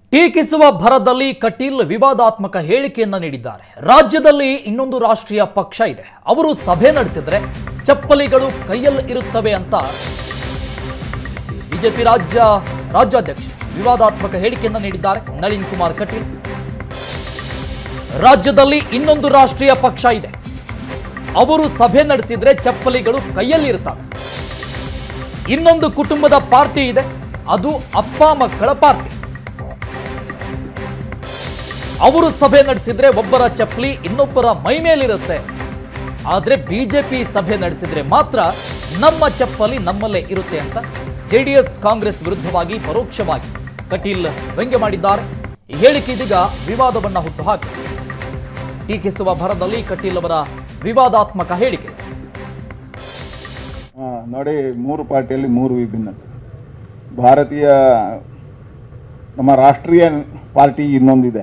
ಟೀಕಿಸುವ ಭರದಲ್ಲಿ ಕಟೀಲ್ ವಿವಾದಾತ್ಮಕ ಹೇಳಿಕೆಯನ್ನ ನೀಡಿದ್ದಾರೆ ರಾಜ್ಯದಲ್ಲಿ ಇನ್ನೊಂದು ರಾಷ್ಟ್ರೀಯ ಪಕ್ಷ ಇದೆ ಅವರು ಸಭೆ ನಡೆಸಿದ್ರೆ ಚಪ್ಪಲಿಗಳು ಕೈಯಲ್ಲಿ ಇರುತ್ತವೆ ಅಂತ ಬಿಜೆಪಿ ರಾಜ್ಯ ರಾಜ್ಯಾಧ್ಯಕ್ಷ ವಿವಾದಾತ್ಮಕ ಹೇಳಿಕೆಯನ್ನ ನೀಡಿದ್ದಾರೆ ನಳಿನ್ ಕುಮಾರ್ ಕಟೀಲ್ ರಾಜ್ಯದಲ್ಲಿ ಇನ್ನೊಂದು ರಾಷ್ಟ್ರೀಯ ಪಕ್ಷ ಇದೆ ಅವರು ಸಭೆ ನಡೆಸಿದ್ರೆ ಚಪ್ಪಲಿಗಳು ಕೈಯಲ್ಲಿ ಇರ್ತವೆ ಇನ್ನೊಂದು ಕುಟುಂಬದ ಪಾರ್ಟಿ ಇದೆ ಅದು ಅಪ್ಪ ಮಕ್ಕಳ ಪಾರ್ಟಿ ಅವರು ಸಭೆ ನಡೆಸಿದ್ರೆ ಒಬ್ಬರ ಚಪ್ಪಲಿ ಇನ್ನೊಬ್ಬರ ಮೈ ಮೇಲಿರುತ್ತೆ ಆದ್ರೆ ಬಿಜೆಪಿ ಸಭೆ ನಡೆಸಿದ್ರೆ ಮಾತ್ರ ನಮ್ಮ ಚಪ್ಪಲಿ ನಮ್ಮಲ್ಲೇ ಇರುತ್ತೆ ಅಂತ ಜೆಡಿಎಸ್ ಕಾಂಗ್ರೆಸ್ ವಿರುದ್ಧವಾಗಿ ಪರೋಕ್ಷವಾಗಿ ಕಟೀಲ್ ವ್ಯಂಗ್ಯ ಮಾಡಿದ್ದಾರೆ ಈ ಹೇಳಿಕೆ ಇದೀಗ ವಿವಾದವನ್ನ ಹುಟ್ಟುಹಾಕಿದೆ ಟೀಕಿಸುವ ಭರದಲ್ಲಿ ಕಟೀಲ್ ಅವರ ವಿವಾದಾತ್ಮಕ ಹೇಳಿಕೆ ಆ, ನೋಡಿ ಮೂರು ಪಾರ್ಟಿಯಲ್ಲಿ ಮೂರು ವಿಭಿನ್ನತೆ ಭಾರತೀಯ ನಮ್ಮ ರಾಷ್ಟ್ರೀಯ ಪಾರ್ಟಿ ಇನ್ನೊಂದಿದೆ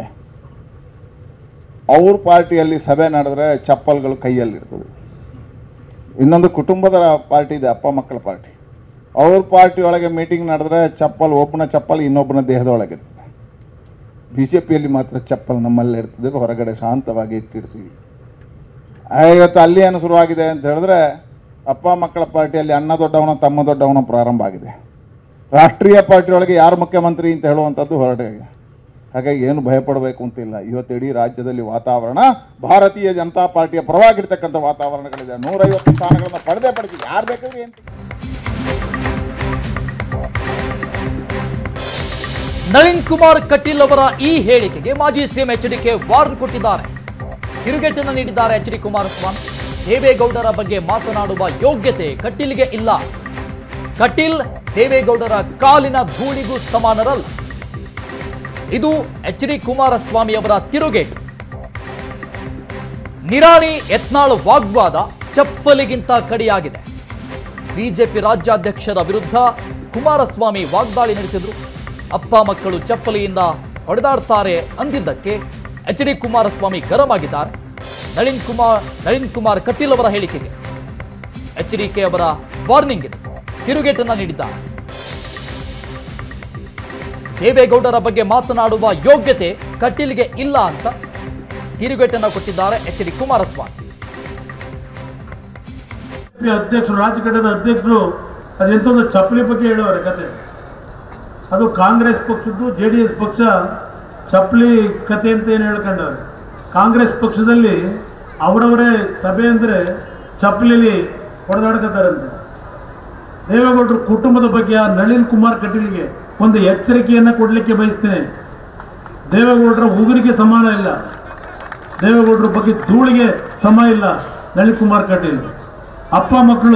ಅವ್ರ ಪಾರ್ಟಿಯಲ್ಲಿ ಸಭೆ ನಡೆದ್ರೆ ಚಪ್ಪಲ್ಗಳು ಕೈಯಲ್ಲಿರ್ತದೆ ಇನ್ನೊಂದು ಕುಟುಂಬದ ಪಾರ್ಟಿ ಇದೆ ಅಪ್ಪ ಮಕ್ಕಳ ಪಾರ್ಟಿ ಅವ್ರ ಪಾರ್ಟಿ ಒಳಗೆ ಮೀಟಿಂಗ್ ನಡೆದ್ರೆ ಚಪ್ಪಲ್ ಒಬ್ಬನ ಚಪ್ಪಲ್ ಇನ್ನೊಬ್ಬನ ದೇಹದೊಳಗೆ ಇರ್ತದೆ ಬಿ ಜೆ ಪಿಯಲ್ಲಿ ಮಾತ್ರ ಚಪ್ಪಲ್ ನಮ್ಮಲ್ಲೇ ಇರ್ತದೆ ಹೊರಗಡೆ ಶಾಂತವಾಗಿ ಇಟ್ಟಿರ್ತೀವಿ ಆ, ಇವತ್ತು ಅಲ್ಲಿ ಏನು ಶುರುವಾಗಿದೆ ಅಂತ ಹೇಳಿದ್ರೆ ಅಪ್ಪ ಮಕ್ಕಳ ಪಾರ್ಟಿಯಲ್ಲಿ ಅಣ್ಣ ದೊಡ್ಡವನ ತಮ್ಮ ದೊಡ್ಡವನ ಪ್ರಾರಂಭ ಆಗಿದೆ ರಾಷ್ಟ್ರೀಯ ಪಾರ್ಟಿ ಒಳಗೆ ಯಾರು ಮುಖ್ಯಮಂತ್ರಿ ಅಂತ ಹೇಳುವಂಥದ್ದು ಹೊರಟಿದೆ ಹಾಗಾಗಿ ಏನು ಭಯಪಡಬೇಕು ಅಂತಿಲ್ಲ ಇವತ್ತು ಇಡೀ ರಾಜ್ಯದಲ್ಲಿ ವಾತಾವರಣ ಭಾರತೀಯ ಜನತಾ ಪಾರ್ಟಿಯ ಪರವಾಗಿರ್ತಕ್ಕಂಥ ವಾತಾವರಣಗಳಿದೆ ನೂರೈವತ್ತು ಸ್ಥಾನಗಳನ್ನು ಪಡೆದೇ ಪಡೆದಿದೆ ಯಾರು ಬೇಕಾದ್ರೆ ಏನು ನಳಿನ್ ಕುಮಾರ್ ಕಟೀಲ್ ಅವರ ಈ ಹೇಳಿಕೆಗೆ ಮಾಜಿ ಸಿಎಂ ಎಚ್ ಡಿಕೆ ವಾರ್ನ್ ಕೊಟ್ಟಿದ್ದಾರೆ ತಿರುಗೇಟನ್ನು ನೀಡಿದ್ದಾರೆ ಎಚ್ ಡಿ ಕುಮಾರಸ್ವಾಮಿ ದೇವೇಗೌಡರ ಬಗ್ಗೆ ಮಾತನಾಡುವ ಯೋಗ್ಯತೆ ಕಟೀಲ್ಗೆ ಇಲ್ಲ ಕಟೀಲ್ ದೇವೇಗೌಡರ ಕಾಲಿನ ಧೂಳಿಗೂ ಸಮಾನರಲ್ಲ ಇದು ಎಚ್ ಡಿ ಕುಮಾರಸ್ವಾಮಿ ಅವರ ತಿರುಗೇಟು ನಿರಾಣಿ ಯತ್ನಾಳ್ ವಾಗ್ವಾದ ಚಪ್ಪಲಿಗಿಂತ ಕಡಿಯಾಗಿದೆ ಬಿಜೆಪಿ ರಾಜ್ಯಾಧ್ಯಕ್ಷರ ವಿರುದ್ಧ ಕುಮಾರಸ್ವಾಮಿ ವಾಗ್ದಾಳಿ ನಡೆಸಿದ್ರು ಅಪ್ಪ ಮಕ್ಕಳು ಚಪ್ಪಲಿಯಿಂದ ಹೊಡೆದಾಡ್ತಾರೆ ಅಂದಿದ್ದಕ್ಕೆ ಎಚ್ ಡಿ ಕುಮಾರಸ್ವಾಮಿ ಗರಂ ಆಗಿದ್ದಾರೆ ನಳಿನ್ ಕುಮಾರ್ ನಳಿನ್ ಕುಮಾರ್ ಕಟೀಲ್ ಅವರ ಹೇಳಿಕೆಗೆ ಎಚ್ ಡಿ ಕೆ ಅವರ ವಾರ್ನಿಂಗ್ ಇದೆ ತಿರುಗೇಟನ್ನ ನೀಡಿದ್ದಾರೆ ದೇವೇಗೌಡರ ಬಗ್ಗೆ ಮಾತನಾಡುವ ಯೋಗ್ಯತೆ ಕಟೀಲ್ಗೆ ಇಲ್ಲ ಅಂತ ತಿರುಗೇಟನ್ನ ಕೊಟ್ಟಿದ್ದಾರೆ ಎಚ್ ಡಿ ಕುಮಾರಸ್ವಾಮಿ ಬಿಜೆಪಿ ಅಧ್ಯಕ್ಷರು ರಾಜಘಟದ ಅಧ್ಯಕ್ಷರು ಅದೆಂತೊಂದು ಚಪ್ಪಲಿ ಬಗ್ಗೆ ಹೇಳೋರೆ ಕತೆ ಅದು ಕಾಂಗ್ರೆಸ್ ಪಕ್ಷದ್ದು ಜೆ ಡಿ ಎಸ್ ಪಕ್ಷ ಚಪ್ಪಲಿ ಕತೆ ಅಂತ ಏನು ಹೇಳ್ಕೊಂಡವ್ರೆ ಕಾಂಗ್ರೆಸ್ ಪಕ್ಷದಲ್ಲಿ ಅವರವರೇ ಸಭೆ ಅಂದರೆ ಚಪ್ಪಲಿಲಿ ಹೊಡೆದಾಡ್ಕೊತಾರಂತೆ ದೇವೇಗೌಡರ ಕುಟುಂಬದ ಬಗ್ಗೆ ಆ ನಳಿನ್ ಕುಮಾರ್ ಕಟೀಲ್ಗೆ ಒಂದು ಎಚ್ಚರಿಕೆಯನ್ನು ಕೊಡಲಿಕ್ಕೆ ಬಯಸ್ತೇನೆ ದೇವೇಗೌಡರ ಉಗುರಿಗೆ ಸಮಾನ ಇಲ್ಲ ದೇವೇಗೌಡರ ಬಗ್ಗೆ ಧೂಳಿಗೆ ಸಮ ಇಲ್ಲ ನಳಿನ್ ಕುಮಾರ್ ಕಟೀಲ್ ಅಪ್ಪ ಮಕ್ಕಳು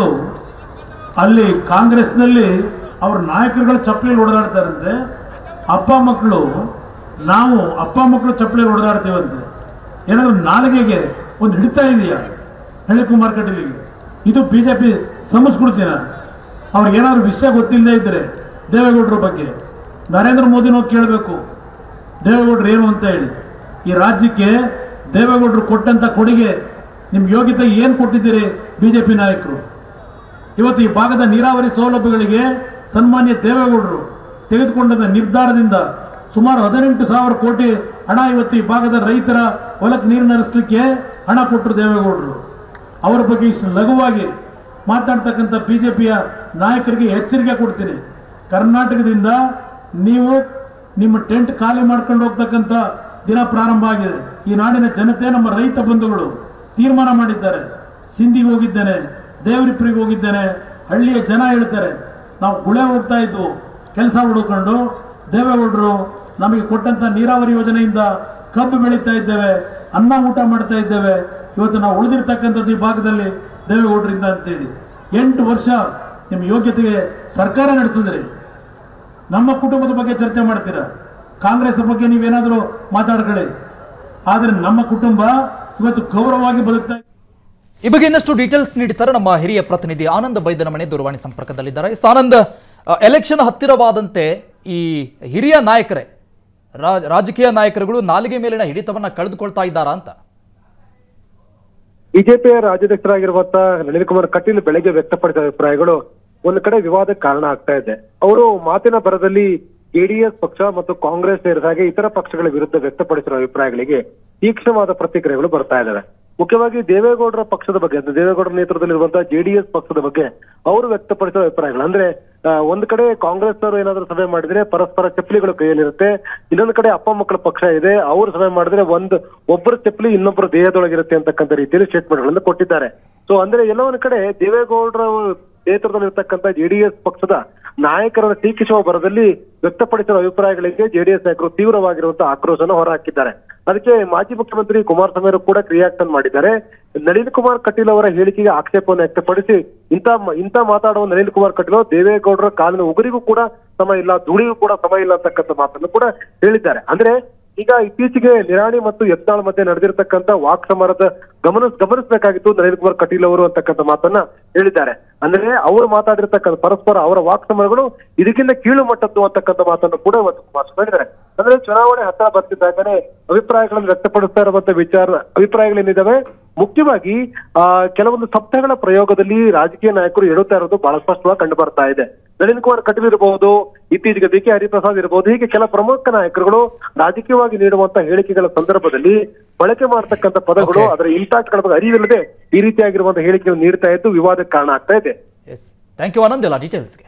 ಅಲ್ಲಿ ಕಾಂಗ್ರೆಸ್ನಲ್ಲಿ ಅವ್ರ ನಾಯಕರುಗಳು ಚಪ್ಪಲಿ ಹೊಡೆದಾಡ್ತಾರಂತೆ ಅಪ್ಪ ಮಕ್ಕಳು ನಾವು ಅಪ್ಪ ಮಕ್ಕಳು ಚಪ್ಪಲಿ ಹೊಡೆದಾಡ್ತೀವಂತೆ ಏನಾದ್ರು ನಾಲಿಗೆಗೆ ಒಂದು ಹಿಡಿತಾ ಇದೆಯಾ ನಳಿನ್ ಕುಮಾರ್ ಕಟೀಲಿಗೆ ಇದು ಬಿ ಜೆ ಪಿ ಸಂಸ್ಕೃತಿನ ಅವ್ರಿಗೆ ಏನಾದ್ರು ವಿಷಯ ಗೊತ್ತಿಲ್ಲದೆ ಇದ್ದರೆ ದೇವೇಗೌಡರ ಬಗ್ಗೆ ನರೇಂದ್ರ ಮೋದಿನೂ ಕೇಳಬೇಕು ದೇವೇಗೌಡರು ಏನು ಅಂತ ಹೇಳಿ ಈ ರಾಜ್ಯಕ್ಕೆ ದೇವೇಗೌಡರು ಕೊಟ್ಟಂತ ಕೊಡುಗೆ ನಿಮ್ಮ ಯೋಗ್ಯತೆ ಏನು ಕೊಟ್ಟಿದ್ದೀರಿ ಬಿಜೆಪಿ ನಾಯಕರು ಇವತ್ತು ಈ ಭಾಗದ ನೀರಾವರಿ ಸೌಲಭ್ಯಗಳಿಗೆ ಸನ್ಮಾನ್ಯ ದೇವೇಗೌಡರು ತೆಗೆದುಕೊಂಡ ನಿರ್ಧಾರದಿಂದ ಸುಮಾರು ಹದಿನೆಂಟು ಸಾವಿರ ಕೋಟಿ ಹಣ ಇವತ್ತು ಈ ಭಾಗದ ರೈತರ ಹೊಲಕ್ಕೆ ನೀರು ಹರಿಸಲಿಕ್ಕೆ ಹಣ ಕೊಟ್ಟರು ದೇವೇಗೌಡರು ಅವರ ಬಗ್ಗೆ ಇಷ್ಟು ಲಘುವಾಗಿ ಮಾತಾಡ್ತಕ್ಕಂಥ ಬಿಜೆಪಿಯ ನಾಯಕರಿಗೆ ಎಚ್ಚರಿಕೆ ಕೊಡ್ತೀನಿ ಕರ್ನಾಟಕದಿಂದ ನೀವು ನಿಮ್ಮ ಟೆಂಟ್ ಖಾಲಿ ಮಾಡ್ಕೊಂಡು ಹೋಗ್ತಕ್ಕಂಥ ದಿನ ಪ್ರಾರಂಭ ಆಗಿದೆ ಈ ನಾಡಿನ ಜನತೆ ನಮ್ಮ ರೈತ ಬಂಧುಗಳು ತೀರ್ಮಾನ ಮಾಡಿದ್ದಾರೆ ಸಿಂಧಿಗೆ ಹೋಗಿದ್ದೇನೆ ದೇವರಿಪ್ರಿಗೆ ಹೋಗಿದ್ದೇನೆ ಹಳ್ಳಿಯ ಜನ ಹೇಳ್ತಾರೆ ನಾವು ಗುಳೆ ಹೋಗ್ತಾ ಇದ್ವು ಕೆಲಸ ಹುಡುಕೊಂಡು ದೇವೇಗೌಡರು ನಮಗೆ ಕೊಟ್ಟಂತ ನೀರಾವರಿ ಯೋಜನೆಯಿಂದ ಕಬ್ಬು ಬೆಳೀತಾ ಇದ್ದೇವೆ ಅನ್ನ ಊಟ ಮಾಡ್ತಾ ಇದ್ದೇವೆ ಇವತ್ತು ನಾವು ಉಳಿದಿರ್ತಕ್ಕಂಥದ್ದು ಈ ಭಾಗದಲ್ಲಿ ದೇವೇಗೌಡರಿಂದ ಅಂತೇಳಿ ಎಂಟು ವರ್ಷ ನಿಮ್ಮ ಯೋಗ್ಯತೆಗೆ ಸರ್ಕಾರ ನಡೆಸಿದ್ರಿ ನಮ್ಮ ಕುಟುಂಬದ ಬಗ್ಗೆ ಚರ್ಚೆ ಮಾಡ್ತೀರಾ ಕಾಂಗ್ರೆಸ್ ಬಗ್ಗೆ ನೀವೇನಾದರೂ ಮಾತಾಡ್ಕೊಳ್ಳಿ ಆದರೆ ನಮ್ಮ ಕುಟುಂಬ ಇವತ್ತು ಗೌರವವಾಗಿ ಬದುಕ್ತಾ ಇದೆ. ಈ ಬಗ್ಗೆ ಇನ್ನಷ್ಟು ಡೀಟೇಲ್ಸ್ ನೀಡುತ್ತಾರೆ ನಮ್ಮ ಹಿರಿಯ ಪ್ರತಿನಿಧಿ ಆನಂದ್ ಬೈದನಮನೆ ದೂರವಾಣಿ ಸಂಪರ್ಕದಲ್ಲಿದ್ದಾರೆ ಎಸ್ ಆನಂದ್ ಅ, ಎಲೆಕ್ಷನ್ ಹತ್ತಿರವಾದಂತೆ ಈ ಹಿರಿಯ ನಾಯಕರೇ ರಾ- ರಾಜಕೀಯ ನಾಯಕರುಗಳು ನಾಲಿಗೆ ಮೇಲಿನ ಹಿಡಿತವನ್ನ ಕಳೆದುಕೊಳ್ತಾ ಇದ್ದಾರಾ ಅಂತ ಬಿಜೆಪಿಯ ರಾಜ್ಯಾಧ್ಯಕ್ಷರಾಗಿರುವಂತ ನಳಿನ್ ಕುಮಾರ್ ಕಟೀಲ್ ಬೆಳಗ್ಗೆ ವ್ಯಕ್ತಪಡಿಸಿದ ಅಭಿಪ್ರಾಯಗಳು ಒಂದು ಕಡೆ ವಿವಾದಕ್ಕೆ ಕಾರಣ ಆಗ್ತಾ ಇದೆ ಅವರು ಮಾತಿನ ಬರದಲ್ಲಿ ಜೆಡಿಎಸ್ ಪಕ್ಷ ಮತ್ತು ಕಾಂಗ್ರೆಸ್ ಸೇರಿದ ಹಾಗೆ ಇತರ ಪಕ್ಷಗಳ ವಿರುದ್ಧ ವ್ಯಕ್ತಪಡಿಸಿರುವ ಅಭಿಪ್ರಾಯಗಳಿಗೆ ತೀಕ್ಷ್ಣವಾದ ಪ್ರತಿಕ್ರಿಯೆಗಳು ಬರ್ತಾ ಇದ್ದಾವೆ ಮುಖ್ಯವಾಗಿ ದೇವೇಗೌಡರ ಪಕ್ಷದ ಬಗ್ಗೆ ಅಂದ್ರೆ ದೇವೇಗೌಡರ ನೇತೃತ್ವದಲ್ಲಿರುವಂತಹ ಜೆಡಿಎಸ್ ಪಕ್ಷದ ಬಗ್ಗೆ ಅವರು ವ್ಯಕ್ತಪಡಿಸಿದ ಅಭಿಪ್ರಾಯಗಳು ಅಂದ್ರೆ ಆ, ಒಂದ್ ಕಡೆ ಕಾಂಗ್ರೆಸ್ ಅವರು ಏನಾದ್ರು ಸಭೆ ಮಾಡಿದ್ರೆ ಪರಸ್ಪರ ಚಪ್ಪಲಿಗಳು ಕೈಯಲ್ಲಿರುತ್ತೆ ಇನ್ನೊಂದ್ ಕಡೆ ಅಪ್ಪ ಮಕ್ಕಳ ಪಕ್ಷ ಇದೆ ಅವರು ಸಭೆ ಮಾಡಿದ್ರೆ ಒಂದ್ ಒಬ್ಬರ ಚಪ್ಪಲಿ ಇನ್ನೊಬ್ಬರ ದೇಹದೊಳಗಿರುತ್ತೆ ಅಂತಕ್ಕಂಥ ರೀತಿಯಲ್ಲಿ ಸ್ಟೇಟ್ಮೆಂಟ್ಗಳನ್ನು ಕೊಟ್ಟಿದ್ದಾರೆ ಸೊ ಅಂದ್ರೆ ಎಲ್ಲೋ ಒಂದ್ ಕಡೆ ದೇವೇಗೌಡರ ನೇತೃತ್ವದಲ್ಲಿರ್ತಕ್ಕಂಥ ಜೆಡಿಎಸ್ ಪಕ್ಷದ ನಾಯಕರನ್ನು ಟೀಕಿಸುವ ಬರದಲ್ಲಿ ವ್ಯಕ್ತಪಡಿಸಿದ ಅಭಿಪ್ರಾಯಗಳಿಗೆ ಜೆಡಿಎಸ್ ನಾಯಕರು ತೀವ್ರವಾಗಿರುವಂತಹ ಆಕ್ರೋಶನ ಹೊರಹಾಕಿದ್ದಾರೆ ಅದಕ್ಕೆ ಮಾಜಿ ಮುಖ್ಯಮಂತ್ರಿ ಕುಮಾರಸ್ವಾಮಿ ಅವರು ಕೂಡ ಕ್ರಿಯಾಕ್ಷನ್ ಮಾಡಿದ್ದಾರೆ ನಳಿನ್ ಕುಮಾರ್ ಕಟೀಲ್ ಅವರ ಹೇಳಿಕೆಗೆ ಆಕ್ಷೇಪವನ್ನು ವ್ಯಕ್ತಪಡಿಸಿ ಇಂಥ ಇಂಥ ಮಾತಾಡುವ ನಳಿನ್ ಕುಮಾರ್ ಕಟೀಲ್ ಅವರು ದೇವೇಗೌಡರ ಕಾಲಿನ ಉಗುರಿಗೂ ಕೂಡ ಸಮ ಇಲ್ಲ ಧೂಳಿಗೂ ಕೂಡ ಸಮ ಇಲ್ಲ ಅಂತಕ್ಕಂಥ ಮಾತನ್ನು ಕೂಡ ಹೇಳಿದ್ದಾರೆ ಅಂದ್ರೆ ಈಗ ಇತ್ತೀಚೆಗೆ ನಿರಾಣಿ ಮತ್ತು ಯತ್ನಾಳ್ ಮಧ್ಯೆ ನಡೆದಿರ್ತಕ್ಕಂಥ ವಾಕ್ ಸಮರದ ಗಮನ ಗಮನಿಸಬೇಕಾಗಿತ್ತು ನಳಿನ್ ಕುಮಾರ್ ಕಟೀಲ್ ಅವರು ಅಂತಕ್ಕಂಥ ಮಾತನ್ನ ಹೇಳಿದ್ದಾರೆ ಅಂದ್ರೆ ಅವರು ಮಾತಾಡಿರ್ತಕ್ಕಂಥ ಪರಸ್ಪರ ಅವರ ವಾಕ್ ಸಮರಗಳು ಇದಕ್ಕಿಂತ ಕೀಳು ಮಟ್ಟದ್ದು ಅಂತಕ್ಕಂಥ ಮಾತನ್ನು ಕೂಡ ಇವತ್ತು ಕುಮಾರಸ್ವಾಮಿ ಹೇಳಿದ್ದಾರೆ ಅಂದ್ರೆ ಚುನಾವಣೆ ಹತ್ತಿರ ಬರ್ತಿದ್ದಾಗನೇ ಅಭಿಪ್ರಾಯಗಳನ್ನು ವ್ಯಕ್ತಪಡಿಸ್ತಾ ಇರುವಂತ ವಿಚಾರ ಅಭಿಪ್ರಾಯಗಳೇನಿದಾವೆ ಮುಖ್ಯವಾಗಿ ಆ ಕೆಲವೊಂದು ಸಪ್ತಗಳ ಪ್ರಯೋಗದಲ್ಲಿ ರಾಜಕೀಯ ನಾಯಕರು ಹೇಳುತ್ತಾ ಇರೋದು ಬಹಳ ಸ್ಪಷ್ಟವಾಗಿ ಕಂಡು ಬರ್ತಾ ಇದೆ ನಳಿನ್ ಕುಮಾರ್ ಕಟೀಲ್ ಇರಬಹುದು ಇತ್ತೀಚೆಗೆ ಬಿ ಕೆ ಹರಿಪ್ರಸಾದ್ ಇರಬಹುದು ಹೀಗೆ ಕೆಲ ಪ್ರಮುಖ ನಾಯಕರುಗಳು ರಾಜಕೀಯವಾಗಿ ನೀಡುವಂತ ಹೇಳಿಕೆಗಳ ಸಂದರ್ಭದಲ್ಲಿ ಬಳಕೆ ಮಾಡತಕ್ಕಂಥ ಪದಗಳು Okay. ಅದರ ಇಂಪ್ಯಾಕ್ಟ್ ಗಳ ಬಗ್ಗೆ ಅರಿವಿಲ್ಲದೆ ಈ ರೀತಿಯಾಗಿರುವಂತಹ ಹೇಳಿಕೆಗಳು ನೀಡ್ತಾ ಇದ್ದು ವಿವಾದಕ್ಕೆ ಕಾರಣ ಆಗ್ತಾ ಇದೆ ಎಸ್ ಥ್ಯಾಂಕ್ ಯು ಆನಂದ್ ಎಲ್ಲ ಡೀಟೇಲ್ಸ್ಗೆ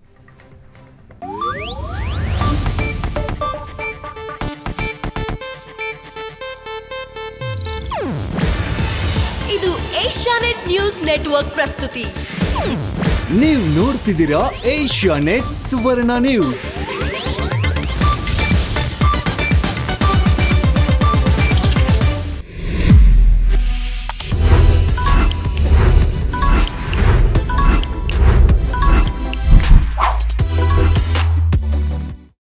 ಇದು ಏಷ್ಯಾನೆಟ್ ನ್ಯೂಸ್ ನೆಟ್ವರ್ಕ್ ಪ್ರಸ್ತುತಿ ನೀವು ನೋಡ್ತಿದ್ದೀರಾ ಏಷ್ಯಾ ನೆಟ್ ಸುವರ್ಣ ನ್ಯೂಸ್